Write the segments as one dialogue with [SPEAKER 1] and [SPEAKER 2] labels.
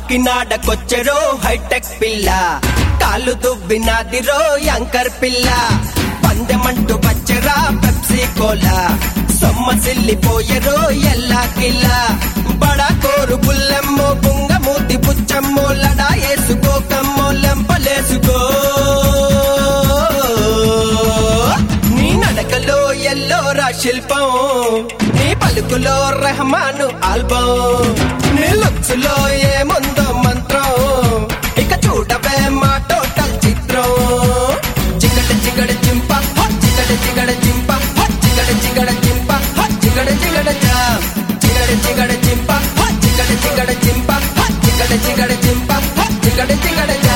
[SPEAKER 1] కాకినాడకొచ్చెరో hitech పిల్ల కాలు దువ్వినాదిరో anchor పిల్ల పందెమంటూ వచ్చరా పెప్సీ కోలా సొమ్మసిల్లిపోయరో ఎల్లా కిల్ల బడా కోరు బుల్లెమ్మో బుంగ మూతి పుచ్చమ్మో లడా వేసుకోకమ్మో లెంపలేసుకో నీ నడకలో ఎల్లోరా శిల్పం నీ పలుకులో రెహమాను ఆల్బం నీ లుక్స్ లో ఏముందో మంత్రం ఇక చూడవే మా టోటల్ చిత్రం చిగడ చిగడ చింప హ, చిగడ చిగడ చింప హ, చిగడ చిగడ చింప హ, చిగడ చిగడ చా చిగడ చిగడ చింప హ, చిగడ చిగడ చింప హ, చిగడ చిగడ చింప హ, చిగడ చిగడ చా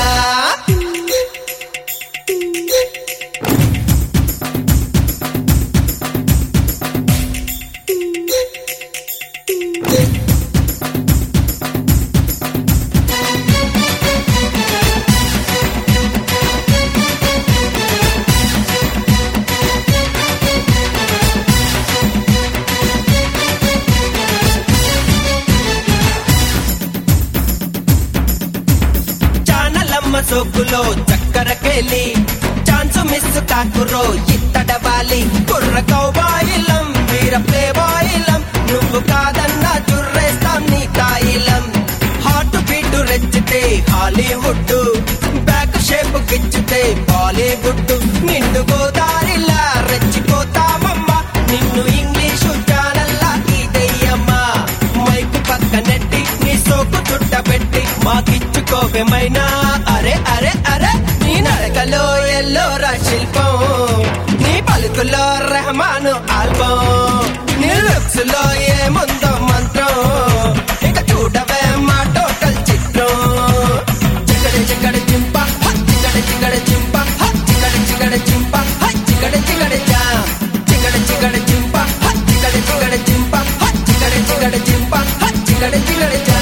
[SPEAKER 1] చానలమ్మ సోకులో చక్కరకెళ్ళి ఛాన్స్ మిస్ కాకురో ఇత్తడవాలి కుర్ర కౌబాయిలం వీర ప్లే బాయిలం నువ్వు కాదన్నా చుర్రేస్తాం నీ తాయిలం హార్ట్ బీట్ రెచ్చితే హాలీవుడ్ బ్యాక్ షేప్ గిచ్చితే బాలీవుడ్ నిండు గోదారిలా రెచ్చిపోతామమ్మా నిన్ను ఇంగ్లీషు ఛానల్లా ఇదయ్యమ్మా మైకు పక్కనెట్టి నీ సోకు చుట్టబెట్టి మాకిచ్చుకోవేమైనా అరే అరే అరే నీ నడకలో ఎల్లోరా శిల్పం నీ పలుకులో రెహమాను ఆల్బం నీ లుక్స్ లో ఏముందో మంత్రం ఇక చూడవే మా టోటల్ చిత్రం చిగడ చిగడ చింప హ, చిగడ చిగడ చింప హ, చిగడ చిగడ చింప హ, చిగడ చిగడ చా చిగడ చిగడ చింప హ, చిగడ చిగడ చింప హ, చిగడ చిగడ చింప హ, చిగడ చిగడ చా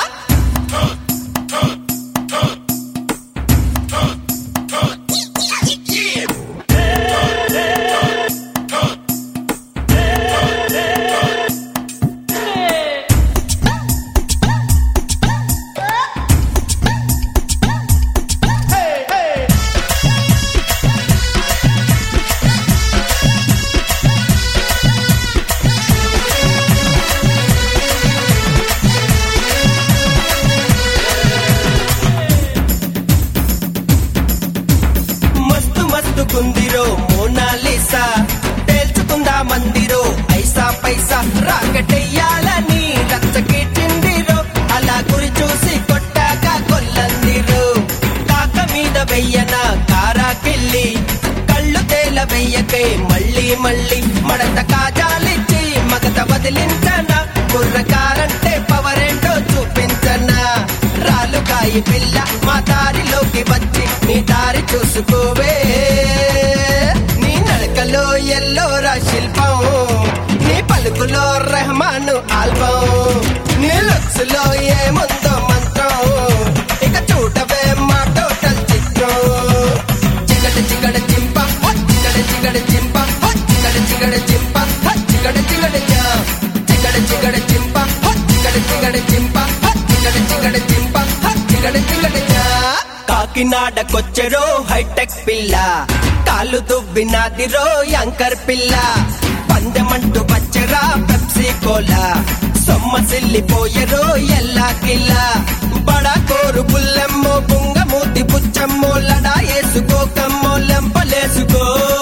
[SPEAKER 1] మస్తు మస్తు కుందిరో మోనాలిసా తేల్చుకుందా మందిరో ఐసా పైసా రాకెట్టెయ్యాలని రచ్చకెట్టిందిరో అలా గురి చూసి కొట్టాక కొల్లందిరో కాక మీద వెయ్యన కారాకెళ్ళి కళ్ళు తేల వెయ్యకే మళ్ళీ మళ్ళీ మడత కాజాలిచ్చి మగత వదిలించనా కుర్రకారంటే పవరేంటో చూపించనా రాలుకాయి పిల్ల మా దారిలోకి వచ్చి నీ దారి చూసుకోవే నీ నడకలో ఎల్లోరా శిల్పం నీ పలుకులో రెహమాను ఆల్బం నీ లుక్స్ లో ఏముందో మంత్రం ఇక చూడవే మా టోటల్ చిత్రం చిగడ చిగడ చింప హ, చిగడ చిగడ చింప హ, చిగడ చిగడ చింప హ, చిగడ చిగడ చా చిగడ చిగడ చింప హ, చిగడ చిగడ చింప హ, చిగడ చిగడ చింప హ, చిగడ చిగడ చా కాకినాడకొచ్చెరో హైటెక్ పిల్ల కాలు దువ్వినాదిరో యాంకర్ పిల్ల పందెమంటూ వచ్చరా పెప్సీ కోలా సొమ్మసిల్లిపోయరో ఎల్లా కిల్ల బడా కోరు బుల్లెమ్మో బుంగ మూతి పుచ్చమ్మో లడా వేసుకోకమ్మో లెంపలేసుకో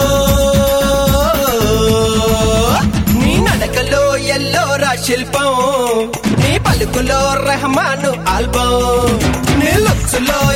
[SPEAKER 1] నీ నడకలో ఎల్లోరా శిల్పం నీ పలుకులో రెహమాను ఆల్బం నీ లుక్స్ లో